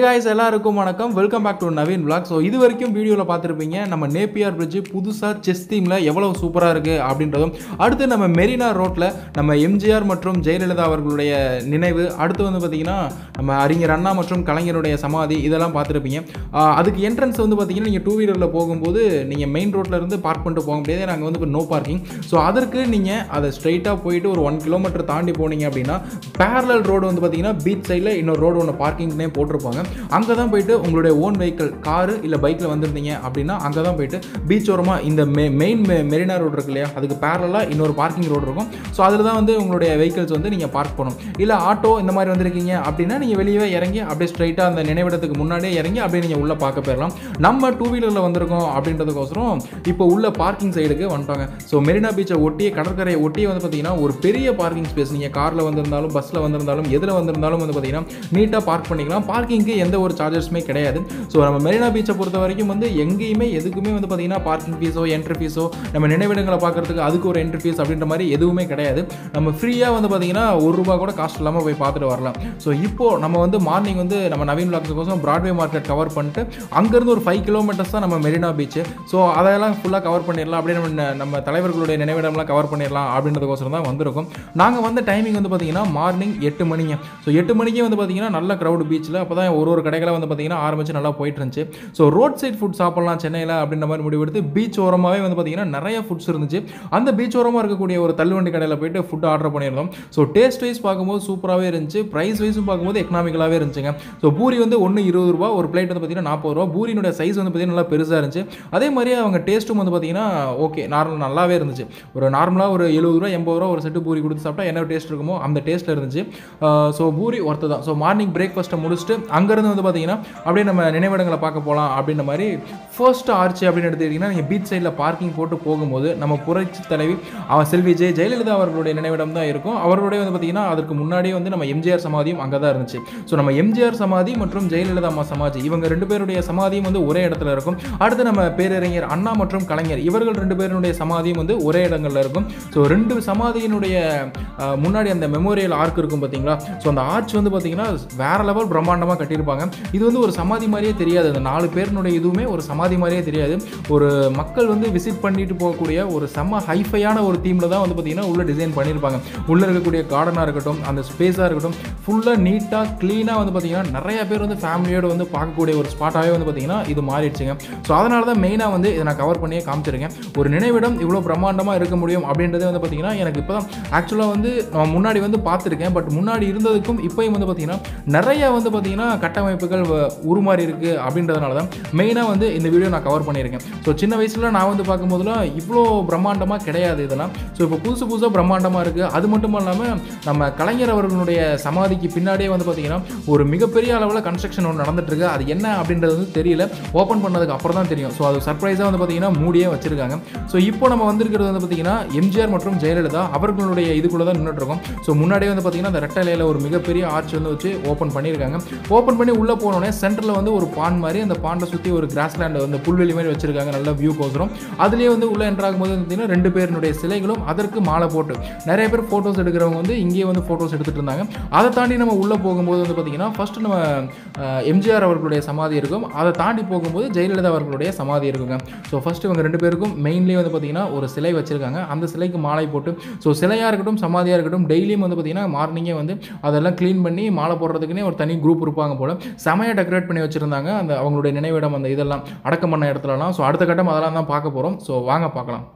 guys எல்லாருக்கும் வணக்கம் welcome back to Naveen vlog so இது வரைக்கும் வீடியோவில் பார்த்துருப்பீங்க நம்ம நேப்பியார் பிரிட்ஜ் புதுசாக செஸ் தீமில் எவ்வளோ சூப்பராக இருக்குது அப்படின்றதும் அடுத்து நம்ம மெரினா ரோட்டில் நம்ம எம்ஜிஆர் மற்றும் ஜெயலலிதா அவர்களுடைய நினைவு அடுத்து வந்து பார்த்திங்கன்னா நம்ம அறிஞர் அண்ணா மற்றும் கலைஞருடைய சமாதி இதெல்லாம் பார்த்துருப்பீங்க ஆஹ் அதுக்கு என்ட்ரன்ஸ் வந்து பார்த்தீங்கன்னா நீங்கள் டூ வீலரில் போகும்போது நீங்கள் மெயின் ரோட்டில் இருந்து பார்க் பண்ணிட்டு போக முடியாது நாங்கள் வந்து இப்போ நோ பார்க்கிங் ஸோ அதற்கு நீங்கள் அதை ஸ்ட்ரைட்டாக போயிட்டு ஒரு ஒன் கிலோமீட்டர் தாண்டி போனீங்க அப்படின்னா பேரலல் ரோடு வந்து பார்த்தீங்கன்னா பீச் சைடில் இன்னொரு ரோடு ஒன்று பார்க்கிங்னே போட்டிருப்பாங்க அங்கே தான் போயிட்டு உங்களுடைய ஓன் வெஹிக்கிள் காரு இல்லை பைக்கில் வந்திருந்தீங்க அப்படின்னா அங்கே தான் போயிட்டு பீச் ஓரமாக இந்த மெ மெயின் மெரினா ரோடு இருக்கு இல்லையா அதுக்கு பேரலாக இன்னொரு பார்க்கிங் ரோடு இருக்கும் ஸோ அதில் தான் வந்து உங்களுடைய வெஹிக்கிள்ஸ் வந்து நீங்கள் பார்க் பண்ணணும் இல்லை ஆட்டோ இந்த மாதிரி வந்திருக்கீங்க அப்படின்னா நீங்கள் வெளியே இறங்கி அப்படியே ஸ்ட்ரைட்டாக அந்த நினைவிடத்துக்கு முன்னாடியே இறங்கி அப்படியே நீங்கள் உள்ளே பார்க்க போயிடலாம் நம்ம டூ வீலரில் வந்திருக்கோம் அப்படின்றதுக்கோசரம் இப்போ உள்ள பார்க்கிங் சைடுக்கு வந்துட்டாங்க ஸோ மெரினா பீச்சை ஒட்டியே கடற்கரையை ஒட்டியே வந்து பார்த்தீங்கன்னா ஒரு பெரிய பார்க்கிங் ஸ்பேஸ் நீங்கள் காரில் வந்திருந்தாலும் பஸ்ஸில் வந்திருந்தாலும் எதில் வந்திருந்தாலும் வந்து பார்த்தீங்கன்னா நீட்டாக பார்க் பண்ணிக்கலாம் பார்க்கிங்க்கு எந்த ஒரு சார்ஜஸுமே கிடையாது ஸோ நம்ம மெரினா பீச்சை பொறுத்த வரைக்கும் வந்து எங்கேயுமே எதுக்குமே வந்து பார்த்தீங்கன்னா பார்க்கிங் ஃபீஸோ என்ட்ரி ஃபீஸோ நம்ம நினைவிடங்களை பார்க்கறதுக்கு அதுக்கு ஒரு என்ட்ரி ஃபீஸ் அப்படின்ற மாதிரி எதுவுமே கிடையாது நம்ம ஃப்ரீயாக வந்து பார்த்தீங்கன்னா ஒரு ரூபா கூட காஸ்ட் இல்லாமல் போய் பார்த்துட்டு வரலாம் ஸோ இப்போ நம்ம வந்து மார்னிங் வந்து நம்ம நவீன் விளாக்ஸுக்கோசம் பிராட்வே மார்க்கெட் கவர் பண்ணிட்டு அங்கேருந்து ஒரு ஃபைவ் கிலோமீட்டர்ஸ் தான் நம்ம மெரினா பீச் ஸோ அதெல்லாம் ஃபுல்லாக கவர் பண்ணிடலாம் அப்படியே நம்ம ந- நம்ம தலைவர்களுடைய நினைவிடம்லாம் கவர் பண்ணிடலாம் அப்படின்றதுக்கோசரம் தான் வந்திருக்கும் நாங்கள் வந்த டைமிங் வந்து பார்த்தீங்கன்னா மார்னிங் எட்டு மணிங்க ஸோ எட்டு மணிக்கே வந்து பார்த்தீங்கன்னா நல்ல க்ரௌடு பீச்சில் அப்போ தான் ஒரு ஒரு கடைகளாக வந்து பார்த்தீங்கன்னா ஆரம்பிச்சு நல்லா போயிட்டு இருந்துச்சு ஸோ ரோட் சைட் ஃபுட் சாப்பிடலாம் சென்னையில் அப்படின்ற மாதிரி முடிவெடுத்து பீச் ஓரமாகவே வந்து பார்த்தீங்கன்னா நிறைய ஃபுட்ஸ் இருந்துச்சு அந்த பீச் ஓரமாக இருக்கக்கூடிய ஒரு தள்ளுவண்டி கடையில் போயிட்டு ஃபுட் ஆர்டர் பண்ணியிருந்தோம் ஸோ டேஸ்ட் வைஸ் பார்க்கும்போது சூப்பராகவே இருந்துச்சு ப்ரைஸ் வைஸும் பார்க்கும்போது எக்கனாமிக்கலாகவே இருந்துச்சுங்க ஸோ பூரி வந்து ஒன்று இருபது ரூபா ஒரு பிளேட் வந்து பார்த்தீங்கன்னா நாற்பது ரூபா பூரியினுடைய சைஸ் வந்து பார்த்தீங்கன்னா நல்லா பெருசாக இருந்துச்சு அதே மாதிரி அவங்க டேஸ்ட்டும் வந்து பார்த்தீங்கன்னா ஓகே நார்மல் நல்லாவே இருந்துச்சு ஒரு நார்மலாக ஒரு எழுபது ரூபா எண்பது ரூபா ஒரு செட்டு பூரி கொடுத்து சாப்பிட்டா என்ன டேஸ்ட் இருக்குமோ அந்த டேஸ்ட்டில் இருந்துச்சு ஸோ பூரி ஒர்த்து தான் ஸோ மார்னிங் பிரேக்ஃபாஸ்ட்டை முடிச்சுட்டு அங்கேருந்து வந்து பார்த்தீங்கன்னா அப்படியே நம்ம நினைவிடங்களை பார்க்க போகலாம் அப்படின்ற மாதிரி ஃபர்ஸ்ட் ஆர்ச் அப்படின்னு எடுத்துக்கிட்டிங்கன்னா நீங்கள் பீச் சைடில் பார்க்கிங் போட்டு போகும்போது நம்ம புரட்சி தலைவி அவன் செல்வி ஜெய் ஜெயலலிதா அவர்களுடைய நினைவிடம் தான் இருக்கும் அவர்களுடைய வந்து பார்த்தீங்கன்னா அதற்கு முன்னாடியே வந்து நம்ம எம்ஜிஆர் சமாதியும் அங்கே தான் இருந்துச்சு ஸோ நம்ம எம்ஜிஆர் சமாதி மற்றும் ஜெயலலிதா அம்மா சமாதி இவங்க ரெண்டு பேருடைய சமாதியும் வந்து ஒரே இடத்துல இருக்கும் அடுத்து நம்ம பேரறிஞர் அண்ணா மற்றும் கலைஞர் இவர்கள் ரெண்டு பேருடைய சமாதியும் வந்து ஒரே இடங்கள்ல இருக்கும் ஸோ ரெண்டு சமாதியினுடைய அஹ், முன்னாடி அந்த மெமோரியல் ஆர்க் இருக்கும் பார்த்தீங்களா ஸோ அந்த ஆர்ச் வந்து பார்த்தீங்கன்னா வேற லெவல் பிரம்மாண்டமாக கட்டியிருப்பாங்க இது வந்து ஒரு சமாதி மாதிரியே தெரியாது அந்த நாலு பேருனுடைய இதுவுமே ஒரு சமாதி மாதிரியே தெரியாது ஒரு மக்கள் வந்து விசிட் பண்ணிட்டு போகக்கூடிய ஒரு செம்ம ஹைஃபையான ஒரு தீமில் தான் வந்து பார்த்தீங்கன்னா உள்ள டிசைன் பண்ணியிருப்பாங்க உள்ளே இருக்கக்கூடிய கார்டனாக இருக்கட்டும் அந்த ஸ்பேஸாக இருக்கட்டும் ஃபுல்லாக நீட்டாக க்ளீனாக வந்து பார்த்தீங்கன்னா நிறைய பேர் வந்து ஃபேமிலியோடு வந்து பார்க்கக்கூடிய ஒரு ஸ்பாட்டாகவே வந்து பார்த்தீங்கன்னா இது மாறிடுச்சுங்க ஸோ அதனால தான் மெயினாக வந்து இதை நான் கவர் பண்ணியே காமிச்சிருக்கேன் ஒரு நினைவிடம் இவ்வளோ பிரம்மாண்டமாக இருக்க முடியும் அப்படின்றதே வந்து பார்த்தீங்கன்னா எனக்கு இப்போ தான் ஆக்சுவலாக வந்து நான் முன்னாடி வந்து பார்த்துருக்கேன் பட் முன்னாடி இருந்ததுக்கும் இப்போயும் வந்து பார்த்தீங்கன்னா நிறைய வந்து பார்த்தீங்கன்னா கட்டமைப்புகள் வ- உருமாறி இருக்கு அப்படின்றதுனால தான் மெயினாக வந்து இந்த வீடியோ நான் கவர் பண்ணியிருக்கேன் ஸோ சின்ன வயசில் நான் வந்து பார்க்கும்போதுலாம் இவ்வளோ பிரம்மாண்டமாக கிடையாது இதெல்லாம் ஸோ இப்போ புதுசு புதுசாக பிரம்மாண்டமாக இருக்குது அது மட்டும் இல்லாமல் நம்ம கலைஞர் அவர்களுடைய சமாதிக்கு பின்னாடியே வந்து பார்த்தீங்கன்னா ஒரு மிகப்பெரிய அளவில் கன்ஸ்ட்ரக்ஷன் ஒன்று நடந்துட்டு இருக்கு அது என்ன அப்படின்றது வந்து தெரியல ஓப்பன் பண்ணதுக்கு அப்புறம் தான் தெரியும் ஸோ அது சர்ப்ரைஸாக வந்து பார்த்தீங்கன்னா மூடியே வச்சிருக்காங்க ஸோ இப்போ நம்ம வந்திருக்கிறது வந்து பார்த்தீங்கன்னா எம்ஜிஆர் மற்றும் ஜெயலலிதா அவர்களுடைய இதுக்குள்ள தான் நின்றுட்டு இருக்கோம் ஸோ முன்னாடியே வந்து பார்த்தீங்கன்னா அந்த ரெட்டலையில் ஒரு மிகப்பெரிய ஆர்ச் வந்து வச்சு ஓப்பன் பண்ணியிருக்காங்க ஓப்பன் பண்ணி உள்ளே போனோடனே சென்டரில் வந்து ஒரு பாண்ட் மாதிரி அந்த பாண்டை சுற்றி ஒரு கிராஸ்லேண்ட் வந்து புல்வெளி மாதிரி வச்சிருக்காங்க நல்ல வியூ கோசரம் அதுலேயே வந்து உள்ளே என்ட்ராகும் போது வந்து பார்த்தீங்கன்னா ரெண்டு பேருனுடைய சிலைகளும் அதற்கு மாலை போட்டு நிறைய பேர் ஃபோட்டோஸ் எடுக்கிறவங்க வந்து இங்கேயே வந்து ஃபோட்டோஸ் எடுத்துட்டு இருந்தாங்க அதை தாண்டி நம்ம உள்ளே போகும்போது வந்து பார்த்தீங்கன்னா ஃபர்ஸ்ட் நம்ம அஹ், எம்ஜிஆர் அவர்களுடைய சமாதி இருக்கும் அதை தாண்டி போகும்போது ஜெயலலிதா அவர்களுடைய சமாதி இருக்குங்க ஸோ ஃபர்ஸ்ட் இவங்க ரெண்டு பேருக்கும் மெயின்லேயே வந்து பார்த்தீங்கன்னா ஒரு சிலை வச்சிருக்காங்க அந்த சிலைக்கு மாலை போட்டு ஸோ சிலையாக இருக்கட்டும் சமாதியாக இருக்கட்டும் டெய்லியும் வந்து பார்த்தீங்கன்னா மார்னிங்கே வந்து அதெல்லாம் க்ளீன் பண்ணி மாலை போடுறதுக்குன்னே ஒரு தனி குரூப் இருப்பாங்க போல செமையாக டெக்கரேட் பண்ணி வச்சிருந்தாங்க அந்த அவங்களுடைய நினைவிடம் அந்த இதெல்லாம் அடக்கம் பண்ண இடத்துலலாம் ஸோ அடுத்த கட்டம் அதெல்லாம் தான் பார்க்க போகிறோம் ஸோ வாங்க பார்க்கலாம்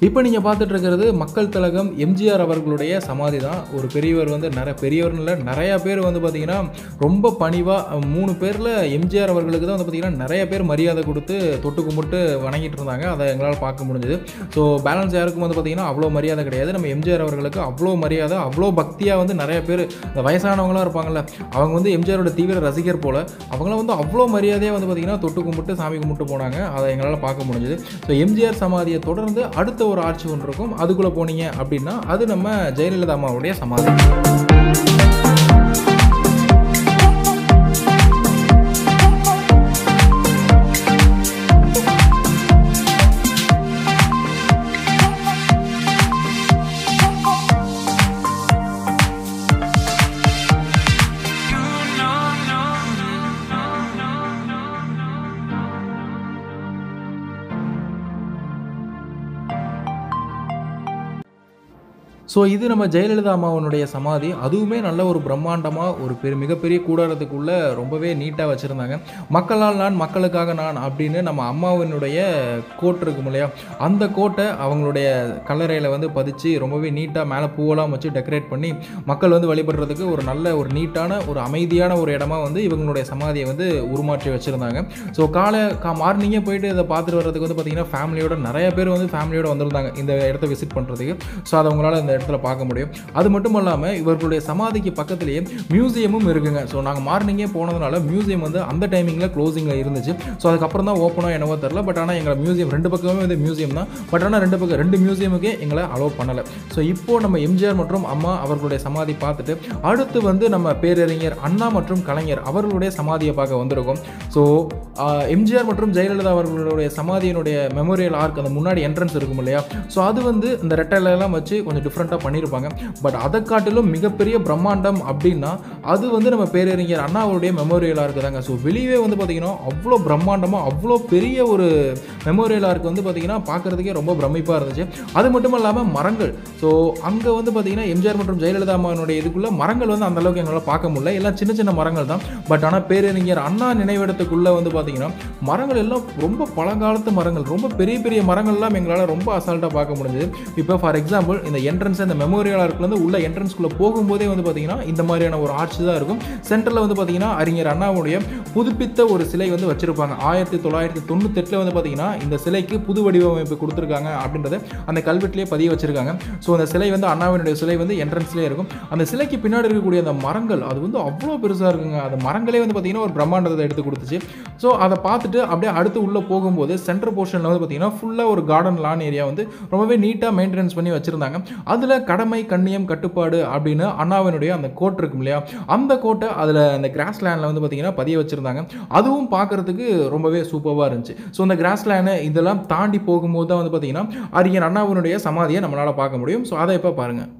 இப்போ நீங்கள் பார்த்துட்டு இருக்கிறது மக்கள் திலகம் எம்ஜிஆர் அவர்களுடைய சமாதி தான் ஒரு பெரியவர் வந்து நிறைய பெரியவர்னு இல்லை நிறையா பேர் வந்து பார்த்திங்கன்னா ரொம்ப பணிவாக மூணு பேரில் எம்ஜிஆர் அவர்களுக்கு தான் வந்து பார்த்திங்கன்னா நிறைய பேர் மரியாதை கொடுத்து தொட்டு கும்பிட்டு வணங்கிட்டு இருந்தாங்க அதை எங்களால் பார்க்க முடிஞ்சுது ஸோ பேலன்ஸ் யாருக்கும் வந்து பார்த்திங்கன்னா அவ்வளோ மரியாதை கிடையாது நம்ம எம்ஜிஆர் அவர்களுக்கு அவ்வளோ மரியாதை அவ்வளோ பக்தியாக வந்து நிறைய பேர் இந்த வயசானவங்களாம் இருப்பாங்கல்ல அவங்க வந்து எம்ஜிஆரோட தீவிர ரசிகர் போல் அவங்களாம் வந்து அவ்வளோ மரியாதையாக வந்து பார்த்திங்கன்னா தொட்டு கும்பிட்டு சாமி கும்பிட்டு போனாங்க அதை எங்களால் பார்க்க முடிஞ்சுது ஸோ எம்ஜிஆர் சமாதியை தொடர்ந்து அடுத்த ஒரு ஆட்சி ஒன்று இருக்கும் அதுக்குள்ளே போனீங்க அப்படின்னா அது நம்ம ஜெயலலிதா அம்மாவுடைய சமாதி ஸோ இது நம்ம ஜெயலலிதா அம்மாவனுடைய சமாதி அதுவுமே நல்ல ஒரு பிரம்மாண்டமாக ஒரு பெரு மிகப்பெரிய கூடாரத்துக்குள்ளே ரொம்பவே நீட்டாக வச்சுருந்தாங்க மக்களால் நான் மக்களுக்காக நான் அப்படின்னு நம்ம அம்மாவினுடைய கோட் இருக்கும் இல்லையா அந்த கோட்டை அவங்களுடைய கல்லறையில் வந்து பதிச்சு ரொம்பவே நீட்டாக மேலே பூவெல்லாம் வச்சு டெக்கரேட் பண்ணி மக்கள் வந்து வழிபடுறதுக்கு ஒரு நல்ல ஒரு நீட்டான ஒரு அமைதியான ஒரு இடமா வந்து இவங்களுடைய சமாதியை வந்து உருமாற்றி வச்சுருந்தாங்க ஸோ காலை கா மார்னிங்கே போயிட்டு இதை பார்த்துட்டு வர்றதுக்கு வந்து பார்த்திங்கன்னா ஃபேமிலியோட நிறைய பேர் வந்து ஃபேமிலியோட வந்திருந்தாங்க இந்த இடத்த விசிட் பண்ணுறதுக்கு ஸோ அதை உங்களால் இந்த இடத்துல பார்க்க முடியும் அது மட்டும் இல்லாமல் இவர்களுடைய சமாதிக்கு பக்கத்துலேயே மியூசியமும் இருக்குங்க ஸோ நாங்கள் மார்னிங்கே போனதுனால மியூசியம் வந்து அந்த டைமிங்கில் க்ளோசிங்கில் இருந்துச்சு ஸோ அதுக்கப்புறம் தான் ஓப்பனோ என்னவோ தெரில பட் ஆனால் எங்களை மியூசியம் ரெண்டு பக்கமே வந்து மியூசியம் தான் பட் ஆனால் ரெண்டு பக்கம் ரெண்டு மியூசியமுக்கே எங்களை அலோவ் பண்ணலை ஸோ இப்போது நம்ம எம்ஜிஆர் மற்றும் அம்மா அவர்களுடைய சமாதி பார்த்துட்டு அடுத்து வந்து நம்ம பேரறிஞர் அண்ணா மற்றும் கலைஞர் அவர்களுடைய சமாதியை பார்க்க வந்திருக்கோம் ஸோ எம்ஜிஆர் மற்றும் ஜெயலலிதா அவர்களுடைய சமாதியினுடைய மெமோரியல் ஆர்க் அந்த முன்னாடி என்ட்ரன்ஸ் இருக்கும் இல்லையா ஸோ அது வந்து இந்த ரெட்டையிலெல்லாம் வச்சு கொஞ்சம் டிஃப்ரெண்ட்டாக பண்ணியிருப்பாங்க பட் அதை காட்டிலும் மிகப்பெரிய பிரம்மாண்டம் அப்படின்னா அது வந்து நம்ம பேரறிஞர் அண்ணாவுடைய மெமோரியலாக இருக்குதாங்க ஸோ வெளியவே வந்து பார்த்திங்கன்னா அவ்வளோ பிரம்மாண்டமாக அவ்வளோ பெரிய ஒரு மெமோரியலாக இருக்குது வந்து பார்த்திங்கன்னா பார்க்குறதுக்கே ரொம்ப பிரமிப்பாக இருந்துச்சு அது மட்டும் இல்லாமல் மரங்கள் ஸோ அங்கே வந்து பார்த்திங்கன்னா எம்ஜிஆர் மற்றும் ஜெயலலிதா அம்மாவனுடைய இதுக்குள்ளே மரங்கள் வந்து அந்த அளவுக்கு எங்களால் பார்க்க முடியல எல்லாம் சின்ன சின்ன மரங்கள் தான் பட் ஆனால் பேரறிஞர் அண்ணா நினைவிடத்துக்குள்ளே வந்து பார்த்திங்கன்னா மரங்கள் எல்லாம் ரொம்ப பழங்காலத்து மரங்கள் ரொம்ப பெரிய பெரிய மரங்கள்லாம் எங்களால் ரொம்ப அசால்ட்டாக பார்க்க முடிஞ்சது இப்போ ஃபார் எக்ஸாம்பிள் இந்த என்ட்ரன்ஸ் இந்த மெமோரியல் ஆர்க்லேருந்து உள்ள என்ட்ரன்ஸ்குள்ளே போகும்போதே வந்து பார்த்திங்கன்னா இந்த மாதிரியான ஒரு ஆட்சி தான் இருக்கும் சென்டரில் வந்து பார்த்திங்கன்னா அறிஞர் அண்ணாவுடைய புதுப்பித்த ஒரு சிலை வந்து வச்சுருப்பாங்க ஆயிரத்தி தொள்ளாயிரத்தி தொண்ணூத்தெட்டில் வந்து பார்த்திங்கன்னா இந்த சிலைக்கு புது வடிவமைப்பு கொடுத்துருக்காங்க அப்படின்றத அந்த கல்வெட்டிலே பதிய வச்சுருக்காங்க ஸோ அந்த சிலை வந்து அண்ணாவினுடைய சிலை வந்து என்ட்ரன்ஸ்லேயே இருக்கும் அந்த சிலைக்கு பின்னாடி இருக்கக்கூடிய அந்த மரங்கள் அது வந்து அவ்வளோ பெருசாக இருக்குங்க அந்த மரங்களே வந்து பார்த்திங்கன்னா ஒரு பிரம்மாண்டத்தை எடுத்து கொடுத்துச்சு ஸோ அதை பார்த்துட்டு அப்படியே அடுத்து உள்ளே போகும்போது சென்டர் போர்ஷனில் வந்து பார்த்திங்கன்னா ஃபுல்லாக ஒரு கார்டன் லான் ஏரியா வந்து ரொம்பவே நீட்டாக மெயின்டெனன்ஸ் பண்ணி வச்சுருந்தாங்க அதில் கடமை கண்ணியம் கட்டுப்பாடு அப்படின்னு அண்ணாவினுடைய அந்த கோட் இருக்கும் இல்லையா அந்த கோட்டை அதில் அந்த கிராஸ் லேண்டில் வந்து பார்த்திங்கன்னா பதிய வச்சுருந்தாங்க அதுவும் பார்க்குறதுக்கு ரொம்பவே சூப்பராக இருந்துச்சு ஸோ அந்த கிராஸ் லேண்டு இதெல்லாம் தாண்டி போகும்போது தான் வந்து பார்த்திங்கன்னா அறிஞர் அண்ணாவினுடைய சமாதியை நம்மளால் பார்க்க முடியும் ஸோ அதை இப்போ பாருங்கள்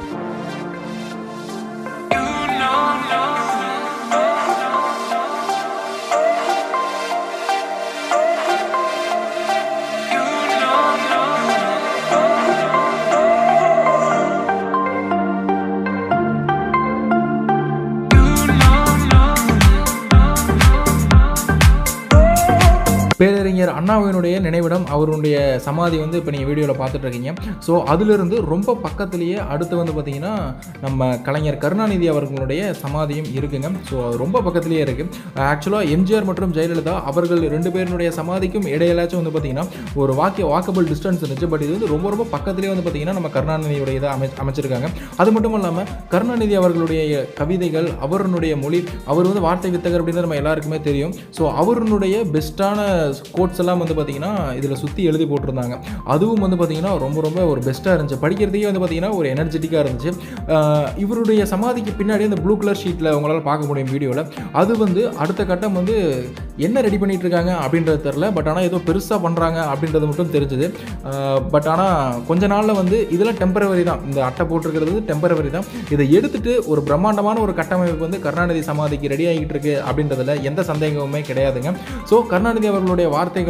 பேரறிஞர் அண்ணாவினுடைய நினைவிடம் அவருடைய சமாதி வந்து இப்போ நீங்கள் வீடியோவில் பார்த்துட்டு இருக்கீங்க ஸோ அதிலிருந்து ரொம்ப பக்கத்துலேயே அடுத்து வந்து பார்த்தீங்கன்னா நம்ம கலைஞர் கருணாநிதி அவர்களுடைய சமாதியும் இருக்குங்க ஸோ அது ரொம்ப பக்கத்துலேயே இருக்குது ஆக்சுவலாக எம்ஜிஆர் மற்றும் ஜெயலலிதா அவர்கள் ரெண்டு பேருடைய சமாதிக்கும் இடையிலாச்சும் வந்து பார்த்தீங்கன்னா ஒரு வாக்கிய வாக்கபிள் டிஸ்டன்ஸ் இருந்துச்சு பட் இது வந்து ரொம்ப ரொம்ப பக்கத்துலேயே வந்து பார்த்தீங்கன்னா நம்ம கருணாநிதியுடைய இதை அமை அமைச்சிருக்காங்க அது மட்டும் இல்லாமல் கருணாநிதி அவர்களுடைய கவிதைகள் அவருடைய மொழி அவர் வந்து வார்த்தை வித்தகர் அப்படின்னு நம்ம எல்லாருக்குமே தெரியும் ஸோ அவருடைய பெஸ்ட்டான கோட்ஸ் எல்லாம் வந்து பார்த்தீங்கன்னா இதில் சுற்றி எழுதி போட்டிருந்தாங்க அதுவும் வந்து பார்த்தீங்கன்னா ரொம்ப ரொம்ப ஒரு பெஸ்ட்டாக இருந்துச்சு படிக்கிறதுக்கே வந்து பார்த்தீங்கன்னா ஒரு எனர்ஜெட்டிக்காக இருந்துச்சு ஆஹ் இவருடைய சமாதிக்கு பின்னாடி அந்த ப்ளூ கலர் ஷீட்டில் உங்களால் பார்க்க முடியும் வீடியோவில் அது வந்து அடுத்த கட்டம் வந்து என்ன ரெடி பண்ணிட்டு இருக்காங்க அப்படின்றது தெரில பட் ஆனால் ஏதோ பெருசாக பண்ணுறாங்க அப்படின்றது மட்டும் தெரிஞ்சுது பட் ஆனால் கொஞ்ச நாளில் வந்து இதெல்லாம் டெம்பரவரி தான் இந்த அட்டை போட்டிருக்கிறது டெம்பரவரி தான் இதை எடுத்துட்டு ஒரு பிரம்மாண்டமான ஒரு கட்டமைப்பு வந்து கருணாநிதி சமாதிக்கு ரெடி ஆகிட்டு இருக்கு அப்படின்றதுல எந்த சந்தேகமுமே கிடையாதுங்க ஸோ கருணாநிதி அவர்களுடைய வார்த்தைகள்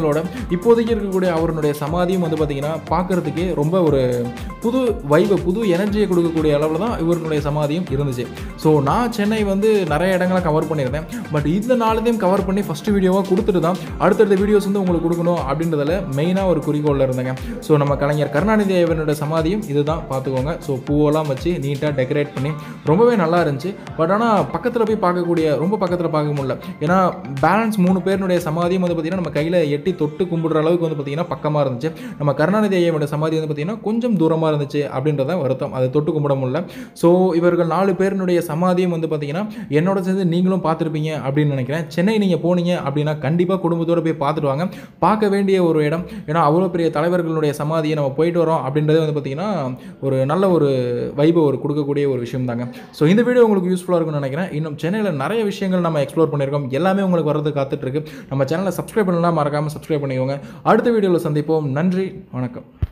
விஷயங்களோட இப்போதைக்கு இருக்கக்கூடிய அவருடைய சமாதியும் வந்து பார்த்திங்கன்னா பார்க்குறதுக்கே ரொம்ப ஒரு புது வைபை புது எனர்ஜியை கொடுக்கக்கூடிய அளவில் தான் இவருடைய சமாதியும் இருந்துச்சு ஸோ நான் சென்னை வந்து நிறைய இடங்களை கவர் பண்ணியிருந்தேன் பட் இந்த நாலுதையும் கவர் பண்ணி ஃபஸ்ட்டு வீடியோவாக கொடுத்துட்டு தான் அடுத்தடுத்த வீடியோஸ் வந்து உங்களுக்கு கொடுக்கணும் அப்படின்றதுல மெயினாக ஒரு குறிக்கோளில் இருந்தேங்க ஸோ நம்ம கலைஞர் கருணாநிதி ஐயவனுடைய சமாதியும் இதுதான் பார்த்துக்கோங்க ஸோ பூவெல்லாம் வச்சு நீட்டாக டெக்கரேட் பண்ணி ரொம்பவே நல்லா இருந்துச்சு பட் ஆனால் பக்கத்தில் போய் பார்க்கக்கூடிய ரொம்ப பக்கத்தில் பார்க்க முடியல ஏன்னா பேலன்ஸ் மூணு பேருடைய சமாதியும் வந்து பார்த்திங்கன்னா நம்ம கையில் எட்டி தொட்டு கும்பிடுற அளவுக்கு வந்து பார்த்திங்கன்னா பக்கமாக இருந்துச்சு நம்ம கருணாநிதி ஐயவனுடைய சமாதி வந்து பார்த்திங்கன்னா கொஞ்சம் தூரமாக இருந்துச்சு அப்படின்றத வருத்தம் அதை தொட்டு கும்பிட முடியல ஸோ இவர்கள் நாலு பேருடைய சமாதியும் வந்து பார்த்திங்கன்னா என்னோட சேர்ந்து நீங்களும் பார்த்துருப்பீங்க அப்படின்னு நினைக்கிறேன் சென்னை நீங்கள் போனீங்க அப்படின்னா கண்டிப்பாக குடும்பத்தோடு போய் பார்த்துட்டு வாங்க பார்க்க வேண்டிய ஒரு இடம் ஏன்னா அவ்வளோ பெரிய தலைவர்களுடைய சமாதியை நம்ம போயிட்டு வரோம் அப்படின்றதே வந்து பார்த்திங்கன்னா ஒரு நல்ல ஒரு வைபை ஒரு கொடுக்கக்கூடிய ஒரு விஷயம் தாங்க ஸோ இந்த வீடியோ உங்களுக்கு யூஸ்ஃபுல்லாக இருக்கும்னு நினைக்கிறேன் இன்னும் சென்னையில் நிறைய விஷயங்கள் நம்ம எக்ஸ்ப்ளோர் பண்ணியிருக்கோம் எல்லாமே உங்களுக்கு வரது காத்துட்ருக்கு நம்ம சேனலை சப்ஸ்கிரைப் பண்ணலாம் மறக்காமல் சப்ஸ்கிரைப் பண்ணிக்கோங்க அடுத்த வீடியோவில் சந்திப்போம் நன்றி வணக்கம்